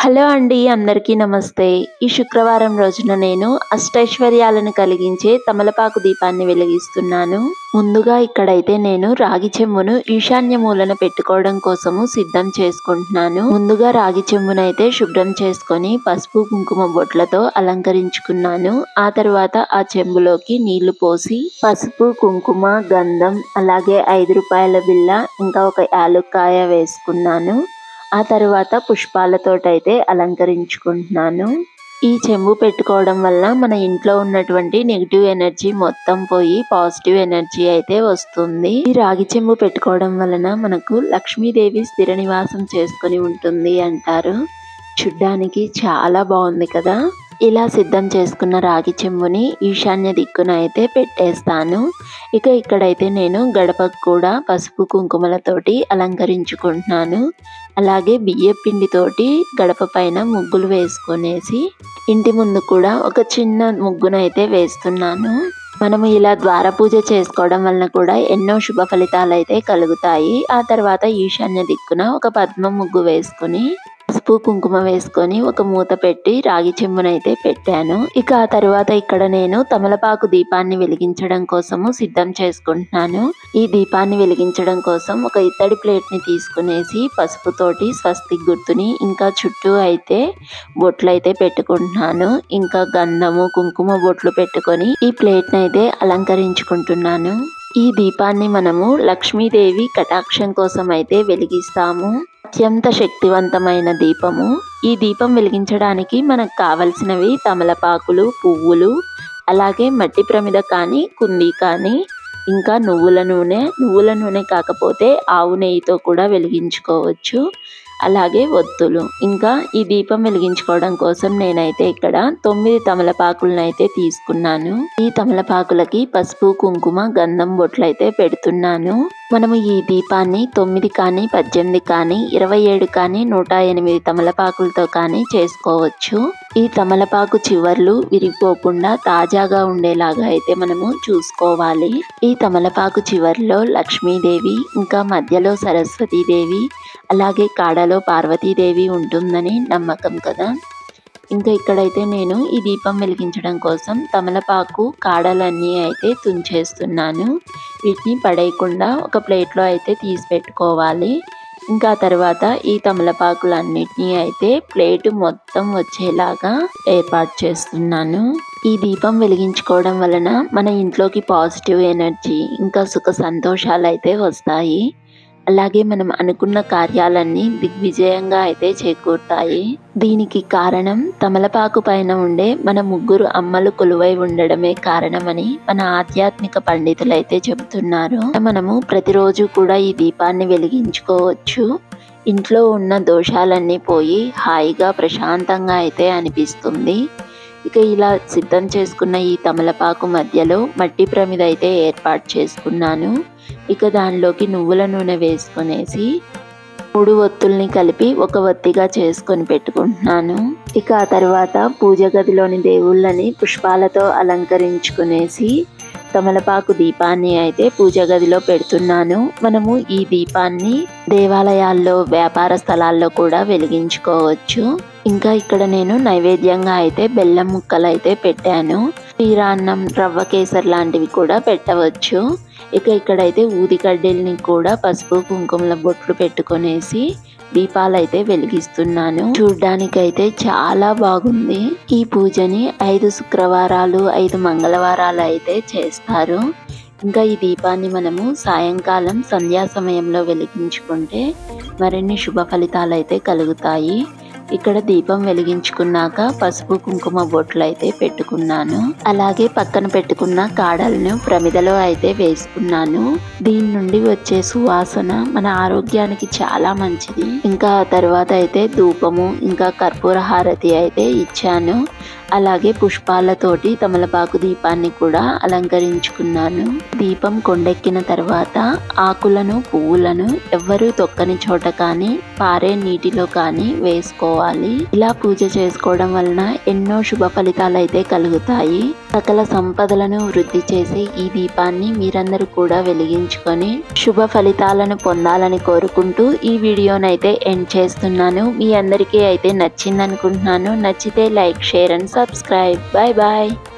hello అండి అందరికీ నమస్తే ఈ శుక్రవారం రోజున నేను అష్టైశ్వర్యాలను కలిగించే తమలపాకు దీపాన్ని వెలిగిస్తున్నాను ముందుగా ఇక్కడైతే నేను రాగి చెంబును ఈశాన్య మూలన పెట్టుకోవడం కోసము సిద్ధం చేసుకుంటున్నాను ముందుగా రాగి చెంబునైతే శుభ్రం చేసుకొని పసుపు కుంకుమ బొట్లతో అలంకరించుకున్నాను ఆ తర్వాత ఆ చెంబులోకి నీళ్లు పోసి పసుపు కుంకుమ గంధం అలాగే ఐదు రూపాయల బిల్ల ఇంకా ఒక యాలుక్కాయ వేసుకున్నాను ఆ తర్వాత పుష్పాలతోటైతే అలంకరించుకుంటున్నాను ఈ చెంబు పెట్టుకోవడం వల్ల మన ఇంట్లో ఉన్నటువంటి నెగిటివ్ ఎనర్జీ మొత్తం పోయి పాజిటివ్ ఎనర్జీ అయితే వస్తుంది ఈ రాగి చెంబు పెట్టుకోవడం వలన మనకు లక్ష్మీదేవి స్థిర నివాసం చేసుకొని ఉంటుంది అంటారు చూడ్డానికి చాలా బాగుంది కదా ఇలా సిద్ధం చేసుకున్న రాగి చెంబుని ఈశాన్య దిక్కున అయితే పెట్టేస్తాను ఇక ఇక్కడైతే నేను గడపకు కూడా పసుపు కుంకుమలతోటి అలంకరించుకుంటున్నాను అలాగే బియ్య పిండితోటి గడప పైన ముగ్గులు వేసుకునేసి ఇంటి ముందు కూడా ఒక చిన్న ముగ్గునైతే వేస్తున్నాను మనము ఇలా ద్వార పూజ చేసుకోవడం వలన కూడా ఎన్నో శుభ ఫలితాలు అయితే కలుగుతాయి ఆ తర్వాత ఈశాన్య దిక్కున ఒక పద్మ ముగ్గు వేసుకుని పసుపు కుంకుమ వేసుకొని ఒక మూత పెట్టి రాగి చెంబునైతే పెట్టాను ఇక ఆ తర్వాత ఇక్కడ నేను తమలపాకు దీపాన్ని వెలిగించడం కోసము సిద్ధం చేసుకుంటున్నాను ఈ దీపాన్ని వెలిగించడం కోసం ఒక ఇత్తడి ప్లేట్ ని తీసుకునేసి పసుపుతోటి స్వస్తి గుర్తుని ఇంకా చుట్టూ అయితే బొట్లు అయితే పెట్టుకుంటున్నాను ఇంకా గంధము కుంకుమ బొట్లు పెట్టుకొని ఈ ప్లేట్ ని అయితే అలంకరించుకుంటున్నాను ఈ దీపాన్ని మనము లక్ష్మీదేవి కటాక్షం కోసం అయితే వెలిగిస్తాము అత్యంత శక్తివంతమైన దీపము ఈ దీపం వెలిగించడానికి మనకు కావలసినవి తమలపాకులు పువ్వులు అలాగే మట్టి ప్రమిద కానీ కుంది కానీ ఇంకా నువ్వుల నూనె నువ్వుల నూనె కాకపోతే ఆవు నెయ్యితో కూడా వెలిగించుకోవచ్చు అలాగే ఒత్తులు ఇంకా ఈ దీపం వెలిగించుకోవడం కోసం నేనైతే ఇక్కడ తొమ్మిది తమలపాకులను అయితే తీసుకున్నాను ఈ తమలపాకులకి పసుపు కుంకుమ గంధం బొట్లు అయితే పెడుతున్నాను మనము ఈ దీపాన్ని తొమ్మిది కానీ పద్దెనిమిది కానీ ఇరవై ఏడు కానీ నూట ఎనిమిది తమలపాకులతో కానీ చేసుకోవచ్చు ఈ తమలపాకు చివర్లు విరిగిపోకుండా తాజాగా ఉండేలాగా అయితే మనము చూసుకోవాలి ఈ తమలపాకు చివర్లో లక్ష్మీదేవి ఇంకా మధ్యలో సరస్వతీదేవి అలాగే కాడలో పార్వతీదేవి ఉంటుందని నమ్మకం కదా ఇంకా ఇక్కడైతే నేను ఈ దీపం వెలిగించడం కోసం తమలపాకు కాడలన్నీ అయితే తుంచేస్తున్నాను వీటిని పడేయకుండా ఒక ప్లేట్లో అయితే తీసి పెట్టుకోవాలి ఇంకా తర్వాత ఈ తమలపాకులన్నిటినీ అయితే ప్లేట్ మొత్తం వచ్చేలాగా ఏర్పాటు చేస్తున్నాను ఈ దీపం వెలిగించుకోవడం వలన మన ఇంట్లోకి పాజిటివ్ ఎనర్జీ ఇంకా సుఖ సంతోషాలు అయితే వస్తాయి అలాగే మనం అనుకున్న కార్యాలన్నీ దిగ్విజయంగా అయితే చేకూరుతాయి దీనికి కారణం తమలపాకు పైన ఉండే మన ముగ్గురు అమ్మలు కొలువై ఉండడమే కారణమని మన ఆధ్యాత్మిక పండితులు అయితే చెబుతున్నారు మనము ప్రతిరోజు కూడా ఈ దీపాన్ని వెలిగించుకోవచ్చు ఇంట్లో ఉన్న దోషాలన్నీ పోయి హాయిగా ప్రశాంతంగా అయితే అనిపిస్తుంది ఇక ఇలా సిద్ధం చేసుకున్న ఈ తమలపాకు మధ్యలో మట్టి ప్రమిద అయితే ఏర్పాటు చేసుకున్నాను ఇక దానిలోకి నువ్వుల నూనె వేసుకునేసి మూడు ఒత్తుల్ని కలిపి ఒక ఒత్తిగా చేసుకొని పెట్టుకుంటున్నాను ఇక ఆ తర్వాత పూజ గదిలోని దేవుళ్ళని పుష్పాలతో అలంకరించుకునేసి తమలపాకు దీపాన్ని అయితే పూజ గదిలో పెడుతున్నాను మనము ఈ దీపాన్ని దేవాలయాల్లో వ్యాపార స్థలాల్లో కూడా వెలిగించుకోవచ్చు ఇంకా ఇక్కడ నేను నైవేద్యంగా అయితే బెల్లం ముక్కలు అయితే పెట్టాను తీరాన్నం రవ్వ కేసర్ లాంటివి కూడా పెట్టవచ్చు ఇక ఇక్కడైతే ఊదికడ్డీల్ని కూడా పసుపు కుంకుమల బొట్లు పెట్టుకొనేసి దీపాలు అయితే వెలిగిస్తున్నాను చూడ్డానికైతే చాలా బాగుంది ఈ పూజని ఐదు శుక్రవారాలు ఐదు మంగళవారాలు అయితే చేస్తారు ఇంకా ఈ దీపాన్ని మనము సాయంకాలం సంధ్యా సమయంలో వెలిగించుకుంటే మరిన్ని శుభ ఫలితాలు అయితే కలుగుతాయి ఇక్కడ దీపం వెలిగించుకున్నాక పసుపు కుంకుమ బొట్లు అయితే పెట్టుకున్నాను అలాగే పక్కన పెట్టుకున్న కాడలను ప్రమిదలో అయితే వేసుకున్నాను దీని నుండి వచ్చే సువాసన మన ఆరోగ్యానికి చాలా మంచిది ఇంకా ఆ తర్వాత అయితే ధూపము ఇంకా కర్పూర హారతి అయితే ఇచ్చాను అలాగే పుష్పాలతోటి తమలపాకు దీపాన్ని కూడా అలంకరించుకున్నాను దీపం కొండెక్కిన తర్వాత ఆకులను పువ్వులను ఎవ్వరూ తొక్కని చోట కానీ పారే నీటిలో కానీ వేసుకోవాలి ఇలా పూజ చేసుకోవడం వలన ఎన్నో శుభ ఫలితాలు అయితే కలుగుతాయి సకల సంపదలను వృద్ధి చేసే ఈ దీపాన్ని మీరందరూ కూడా వెలిగించుకొని శుభ ఫలితాలను పొందాలని కోరుకుంటూ ఈ వీడియోనైతే ఎండ్ చేస్తున్నాను మీ అందరికీ అయితే నచ్చింది అనుకుంటున్నాను నచ్చితే like share and subscribe bye bye